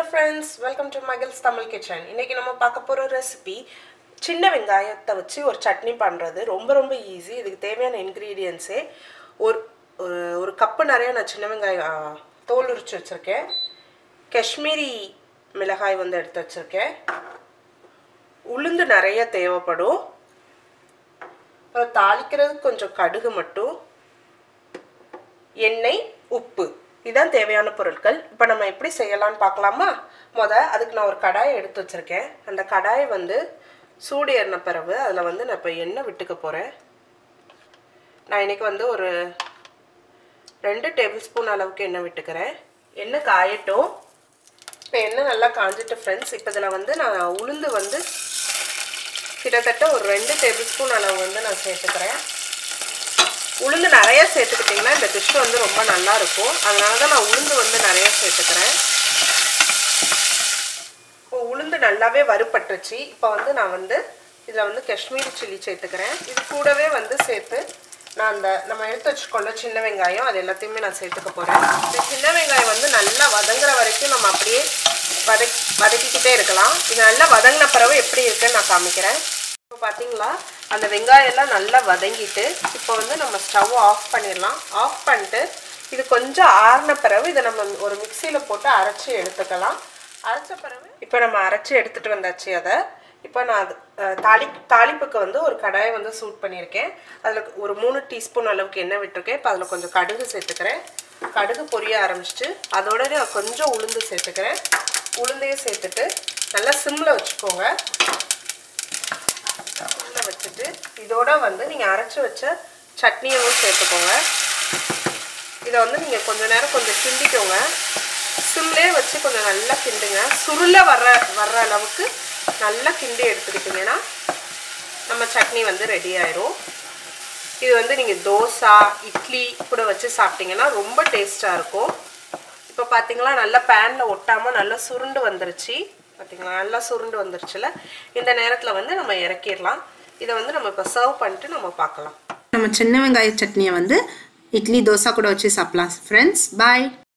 friends welcome to Magizh's Tamil kitchen இன்னைக்கு நம்ம பார்க்க போகிற ரெசிபி சின்ன வெங்காயத்தை வச்சு ஒரு சட்னி பண்ணுறது ரொம்ப ரொம்ப ஈஸி இதுக்கு தேவையான இன்க்ரீடியன்ஸே ஒரு ஒரு ஒரு கப்பு நிறைய நான் சின்ன வெங்காயம் ஆ, தோல் உரிச்சு வச்சுருக்கேன் காஷ்மீரி மிளகாய் வந்து எடுத்து வச்சுருக்கேன் உளுந்து நிறைய தேவைப்படும் அப்புறம் தாளிக்கிறதுக்கு கொஞ்சம் கடுகு மட்டும் எண்ணெய் உப்பு இதான் தேவையான பொருட்கள் இப்போ நம்ம எப்படி செய்யலாம்னு பார்க்கலாமா முத அதுக்கு நான் ஒரு கடாயை எடுத்து வச்சுருக்கேன் அந்த கடாயை வந்து சூடு ஏறின பிறகு அதில் வந்து நான் இப்போ எண்ணெய் விட்டுக்க போகிறேன் நான் இன்னைக்கு வந்து ஒரு ரெண்டு டேபிள் ஸ்பூன் அளவுக்கு எண்ணெய் விட்டுக்கிறேன் எண்ணெய் காயட்டும் இப்போ எண்ணெய் நல்லா காஞ்சிட்டு ஃப்ரெண்ட்ஸ் இப்போ இதில் வந்து நான் உளுந்து வந்து கிட்டத்தட்ட ஒரு ரெண்டு டேபிள் ஸ்பூன் அளவு வந்து நான் சேர்த்துக்கிறேன் உளுந்து நிறைய சேர்த்துக்கிட்டிங்கன்னா இந்த டிஷ் வந்து ரொம்ப நல்லா இருக்கும் அதனால தான் நான் உளுந்து வந்து நிறைய சேர்த்துக்கிறேன் இப்போ உளுந்து நல்லாவே வறுபட்டுருச்சு இப்போ வந்து நான் வந்து இதில் வந்து காஷ்மீரி சில்லி சேர்த்துக்கிறேன் இது கூடவே வந்து சேர்த்து நான் அந்த நம்ம எடுத்து வச்சுக்கொள்ள சின்ன வெங்காயம் அது எல்லாத்தையுமே நான் சேர்த்துக்க போகிறேன் இந்த சின்ன வெங்காயம் வந்து நல்லா வதங்குற வரைக்கும் நம்ம அப்படியே வதக் வதக்கிக்கிட்டே இருக்கலாம் இது நல்லா வதங்கின பிறகு எப்படி இருக்குன்னு நான் காமிக்கிறேன் இப்போ பார்த்தீங்களா அந்த வெங்காயம் எல்லாம் நல்லா வதங்கிட்டு இப்போ வந்து நம்ம ஸ்டவ் ஆஃப் பண்ணிடலாம் ஆஃப் பண்ணிட்டு இது கொஞ்சம் ஆறின பிறகு இதை நம்ம ஒரு மிக்சியில் போட்டு அரைச்சி எடுத்துக்கலாம் அரைச்ச பிறகு இப்போ நம்ம அரைச்சி எடுத்துகிட்டு வந்தாச்சு அதை இப்போ நான் அது அஹ், தாளி தாளிப்புக்கு வந்து ஒரு கடாயை வந்து சூட் பண்ணியிருக்கேன் அதில் ஒரு மூணு டீஸ்பூன் அளவுக்கு எண்ணெய் விட்டுருக்கேன் இப்போ அதில் கொஞ்சம் கடுகு சேர்த்துக்கிறேன் கடுகு பொரிய ஆரம்பிச்சிட்டு அதோட நான் கொஞ்சம் உளுந்து சேர்த்துக்கிறேன் உளுந்தையும் சேர்த்துட்டு நல்லா சிம்மில் வச்சுக்கோங்க உள்ள வச்சுட்டு இதோட வந்து நீங்கள் அரைச்சி வச்ச சட்னியவும் சேர்த்துக்கோங்க இதை வந்து நீங்கள் கொஞ்ச நேரம் கொஞ்சம் கிண்டிக்கோங்க சிம்லேயே வச்சு கொஞ்சம் நல்லா கிண்டுங்க சுருள வர்ற வர்ற அளவுக்கு நல்லா கிண்டி எடுத்துக்கிட்டிங்கன்னா நம்ம சட்னி வந்து ரெடி ஆயிரும் இது வந்து நீங்கள் தோசை இட்லி கூட வச்சு சாப்பிட்டீங்கன்னா ரொம்ப டேஸ்ட்டாக இருக்கும் இப்போ பார்த்தீங்களா நல்லா பேனில் ஒட்டாமல் நல்லா சுருண்டு வந்துருச்சு பார்த்தீங்களா நல்லா சுருண்டு வந்துருச்சுல இந்த நேரத்தில் வந்து நம்ம இறக்கிடலாம் இதை வந்து நம்ம இப்போ சர்வ் பண்ணிட்டு நம்ம பார்க்கலாம் நம்ம சின்ன வெங்காய சட்னியை வந்து இட்லி தோசை கூட வச்சு சாப்பிடலாம் ஃப்ரெண்ட்ஸ் பாய்